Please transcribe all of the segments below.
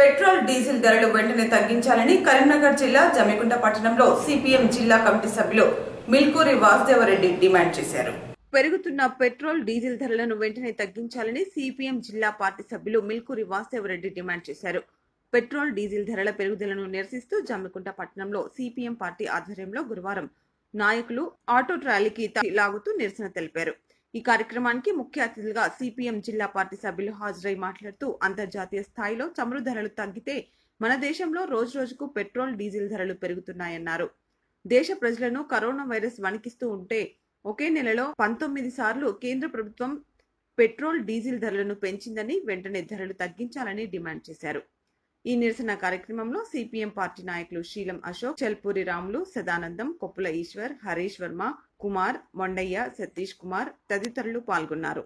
petrol diesel ధరలు వెంటనే తగ్గించాలని కరీంనగర్ జిల్లా జమిగుంట పట్టణంలో సిపిఎం జిల్లా కమిటీ సభ్యులు మిల్కూరి వాసుదేవరెడ్డి డిమాండ్ చేశారు పెరుగుతున్న పెట్రోల్ డీజిల్ ధరలను వెంటనే తగ్గించాలని సిపిఎం జిల్లా పార్టీ సభ్యులు మిల్కూరి వాసుదేవరెడ్డి డిమాండ్ చేశారు పెట్రోల్ డీజిల్ ధరల పెరుగుదలను నిరసిస్తూ జమ్మికుంట పట్టణంలో సిపిఎం పార్టీ ఆధ్వర్యంలో గురువారం నాయకులు ఆటో ట్రాలీకి త- లాగుతూ నిరసన తెలిపారు ఈ కార్యక్రమానికి ముఖ్య అతిథులుగా సిపిఎం జిల్లా పార్టీ సభ్యులు హాజరై మాట్లాడుతూ అంతర్జాతీయ స్థాయిలో చమురు ధరలు తగ్గితే మన దేశంలో రోజు రోజుకు పెట్రోల్ డీజిల్ ధరలు పెరుగుతున్నాయన్నారు దేశ ప్రజలను కరోనా వైరస్ వణికిస్తూ ఉంటే ఒకే నెలలో పంతొమ్మిది సార్లు కేంద్ర ప్రభుత్వం పెట్రోల్ డీజిల్ ధరలను పెంచిందని వెంటనే ధరలు తగ్గించాలని డిమాండ్ చేశారు ఈ నిరసన కార్యక్రమంలో సిపిఎం పార్టీ నాయకులు శీలం అశోక్ చెల్పూరి రాములు సదానందం కొప్పుల ఈశ్వర్ హరీష్ వర్మ కుమార్ మొండయ్య సతీష్ కుమార్ తదితరులు పాల్గొన్నారు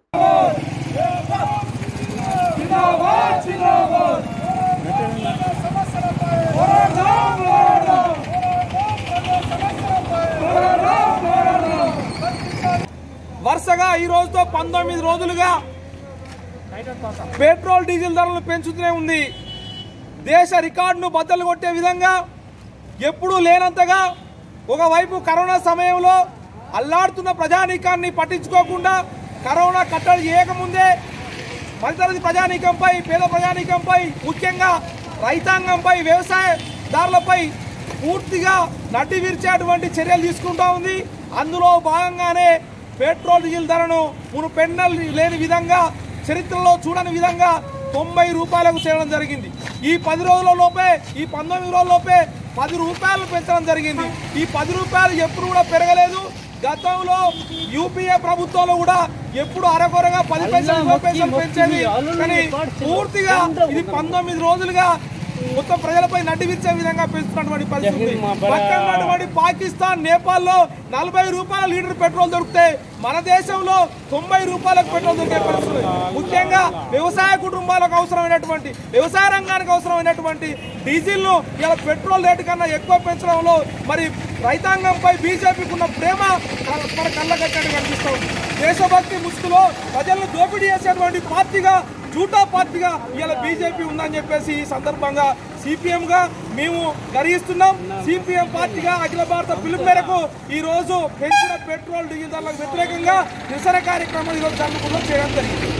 వరుసగా ఈ రోజుతో పంతొమ్మిది రోజులుగా పెట్రోల్ డీజిల్ ధరలు పెంచుతూనే ఉంది దేశ రికార్డును బద్దలు కొట్టే విధంగా ఎప్పుడూ లేనంతగా ఒకవైపు కరోనా సమయంలో అల్లాడుతున్న ప్రజానీకాన్ని పట్టించుకోకుండా కరోనా కట్టడి చేయకముందే మధ్యతరగతి ప్రజానీకంపై పేద ప్రజానీకంపై ముఖ్యంగా రైతాంగంపై వ్యవసాయదారులపై పూర్తిగా నడ్డి విరిచేటువంటి చర్యలు తీసుకుంటా ఉంది అందులో భాగంగానే పెట్రోల్ డీజిల్ ధరను మును పెన్నల్ లేని విధంగా చరిత్రలో చూడని విధంగా తొంభై రూపాయలకు చేయడం జరిగింది ఈ పది రోజుల లోపే ఈ పంతొమ్మిది రోజుల లోపే పది రూపాయలు పెంచడం జరిగింది ఈ పది రూపాయలు ఎప్పుడు కూడా పెరగలేదు గతంలో యూపీఏ ప్రభుత్వంలో కూడా ఎప్పుడు అరకొరగా పది పైసలు ఇరవై పైసలు పెంచేది కానీ పూర్తిగా ఇది పంతొమ్మిది రోజులుగా మొత్తం ప్రజలపై నడ్డి విరిచే విధంగా పెంచుతున్నటువంటి పరిస్థితి పక్కన ఉన్నటువంటి పాకిస్తాన్ నేపాల్ లో నలభై రూపాయల లీటర్ పెట్రోల్ దొరికితే మన దేశంలో తొంభై రూపాయలకు పెట్రోల్ దొరికే పరిస్థితి ముఖ్యంగా వ్యవసాయ కుటుంబాలకు అవసరమైనటువంటి వ్యవసాయ రంగానికి అవసరమైనటువంటి డీజిల్ ను ఇలా పెట్రోల్ రేటు కన్నా ఎక్కువ పెంచడంలో మరి రైతాంగంపై బీజేపీకి ఉన్న ప్రేమ కళ్ళ- మన కళ్ళకట్టని కనిపిస్తుంది దేశభక్తి ముసుగులో ప్రజలను దోపిడీ చేసేటువంటి పార్టీగా జూటా పార్టీగా ఇలా బీజేపీ ఉందని చెప్పేసి ఈ సందర్భంగా సిపిఎం గా మేము గర్హిస్తున్నాం సిపిఎం పార్టీగా అఖిల భారత పిలుపు మేరకు ఈ రోజు పెంచిన పెట్రోల్ డీజిల్ ధరలకు వ్యతిరేకంగా నిరసన కార్యక్రమం ఈరోజు జరుగుతుందో చేయడం జరిగింది